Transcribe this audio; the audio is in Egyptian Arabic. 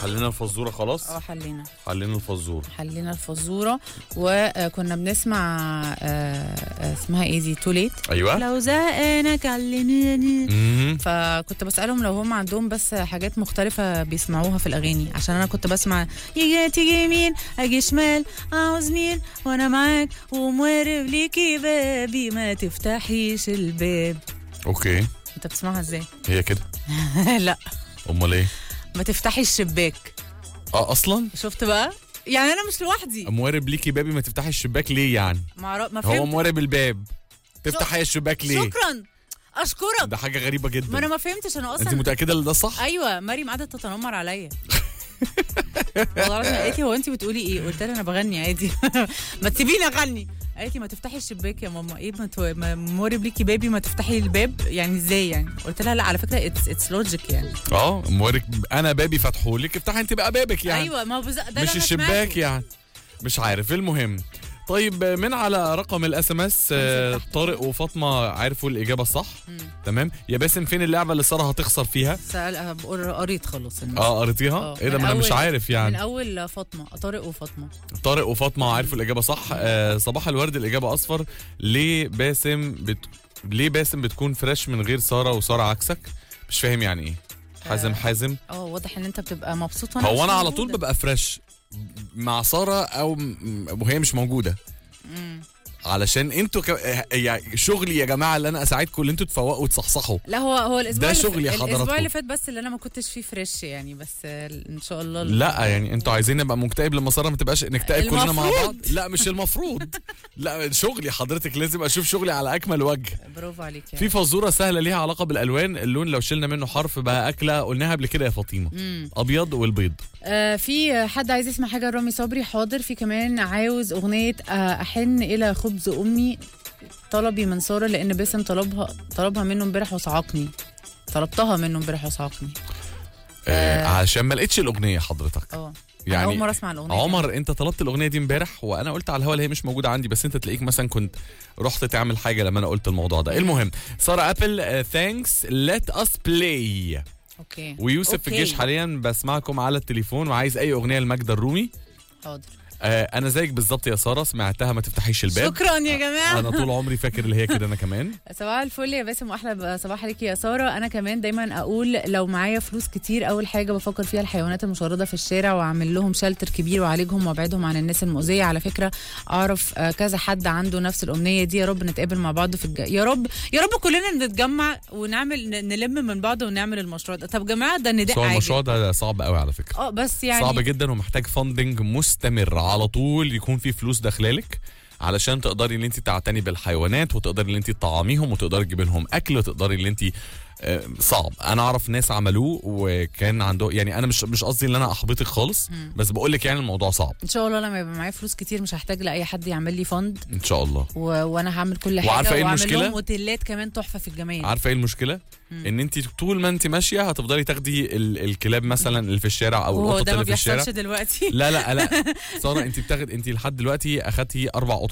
حلينا الفزوره خلاص اه حلينا حلينا الفزوره حلينا الفزوره وكنا بنسمع آه، آه، اسمها ايه دي توليت ايوه لو زهقانه كلميني مم. فكنت بسالهم لو هم عندهم بس حاجات مختلفه بيسمعوها في الاغاني عشان انا كنت بسمع يجي تيجي يمين اجي شمال عاوز مين وانا معاك وموارب ليكي بابي ما تفتحيش الباب اوكي انت بتسمعها ازاي هي كده لا امال ايه ما تفتحي الشباك اه اصلا شفت بقى يعني انا مش لوحدي موارب ليكي بابي ما تفتحي الشباك ليه يعني ما ما هو فهمت موارب الباب تفتح هي الشباك ليه شكرا اشكرك ده حاجه غريبه ما انا جدا ما فهمتش انا انت اصلا متاكده ان ده صح ايوه مريم قعدت تتنمر عليا والله العظيم قالت لي هو انت بتقولي ايه قلت لها انا بغني عادي ما تسيبيني اغني قالت لي ما تفتحي الشباك يا ماما ايه ما تو- ما مورب ليكي بابي ما تفتحي الباب يعني ازاي يعني قلت لها لا على فكره اتس اتس لوجيك يعني اه موارب انا بابي فتحولك افتحي انت بقى بابك يعني ايوه ما هو بز... ده اللي مش أنا الشباك سمعته. يعني مش عارف المهم طيب من على رقم الاس ام اس طارق وفاطمه عرفوا الاجابه الصح مم. تمام يا باسم فين اللعبه اللي ساره هتخسر فيها سأل بقول- قريت خلاص الناس. اه قريتيها آه. ايه ده من ما انا مش أول- عارف من يعني اول فاطمه طارق وفاطمه طارق وفاطمه عرفوا الاجابه صح آه صباح الورد الاجابه اصفر ليه باسم بت... ليه باسم بتكون فريش من غير ساره وساره عكسك مش فاهم يعني ايه حازم آه. حازم اه واضح ان انت بتبقى مبسوط وانا هو مش انا على طول موجودة. ببقى فريش مع ساره او م- وهي مش موجوده مم. علشان انتوا ك... يعني شغلي يا جماعه اللي انا اساعدكم اللي انتوا تفوقوا وتصحصحوا لا هو هو الاسبوع ده اللي شغل يا ف... الاسبوع حضراتكم. اللي فات بس اللي انا ما كنتش فيه فريش يعني بس آه، ان شاء الله لا يعني انتوا عايزين نبقى مكتئب لما ساره ما تبقاش نكتئب كلنا مع المفروض. بعض لا مش المفروض لا شغلي حضرتك لازم اشوف شغلي على اكمل وجه برافو عليك يعني في فزوره سهله ليها علاقه بالالوان اللون لو شلنا منه حرف بقى اكله قلناها قبل كده يا فاطمه مم. ابيض والبيض آه في حد عايز يسمع حاجه رامي صبري حاضر في كمان عاوز اغنيه آه احن الى خبز امي طلبي من ساره لان باسم طلبها طلبها منه امبارح وصعقني طلبتها منه امبارح وصعقني آه عشان ما لقيتش الاغنيه حضرتك اه يعني يعني اول مره اسمع الاغنيه دي. عمر انت طلبت الاغنيه دي امبارح وانا قلت على الهوا اللي هي مش موجوده عندي بس انت تلاقيك مثلا كنت رحت تعمل حاجه لما انا قلت الموضوع ده المهم ساره ابل ثانكس ليت اس بلاي اوكي ويوسف في أوكي. الجيش حاليا بسمعكم على التليفون وعايز اي اغنيه لماجدة الرومي حاضر آه انا زيك بالظبط يا ساره سمعتها ما تفتحيش الباب شكرا يا جماعه انا طول عمري فاكر اللي هي كده انا كمان صباح الفل يا باسم واحلى صباح عليك يا ساره انا كمان دايما اقول لو معايا فلوس كتير اول حاجه بفكر فيها الحيوانات المشرده في الشارع واعمل لهم شلتر كبير واعالجهم وابعدهم عن الناس المؤذيه على فكره اعرف آه، كذا حد عنده نفس الامنيه دي يا رب نتقابل مع بعض في الج... يا رب يا رب كلنا نتجمع ونعمل ن- نلم من بعض ونعمل المشروع ده طب يا جماعه ده بس نداء هو عاجل المشروع ده صعب قوي على فكره اه بس يعني صعب جدا ومحتاج فاندنج مستمر على طول يكون في فلوس داخلالك علشان تقدري ان انت تعتني بالحيوانات وتقدري ان انت تطعميهم وتقدري تجيبي لهم اكل وتقدري ان انت آه، صعب انا اعرف ناس عملوه وكان عنده يعني انا مش مش قصدي ان انا احبطك خالص بس بقول لك يعني الموضوع صعب ان شاء الله لما يبقى معايا فلوس كتير مش هحتاج لاي حد يعمل لي فند ان شاء الله و... وانا هعمل كل حاجه وعارفة إيه واعمل المشكلة؟ لهم اوتيلات كمان تحفه في الجمال عارفه ايه المشكله ان انت طول ما انت ماشيه هتفضلي تاخدي ال- الكلاب مثلا اللي في الشارع او وهو القطط ده ما اللي في الشارع بيحصلش دلوقتي لا لا لا ساره انت بتاخد انت لحد دلوقتي اخدتي اربع قطط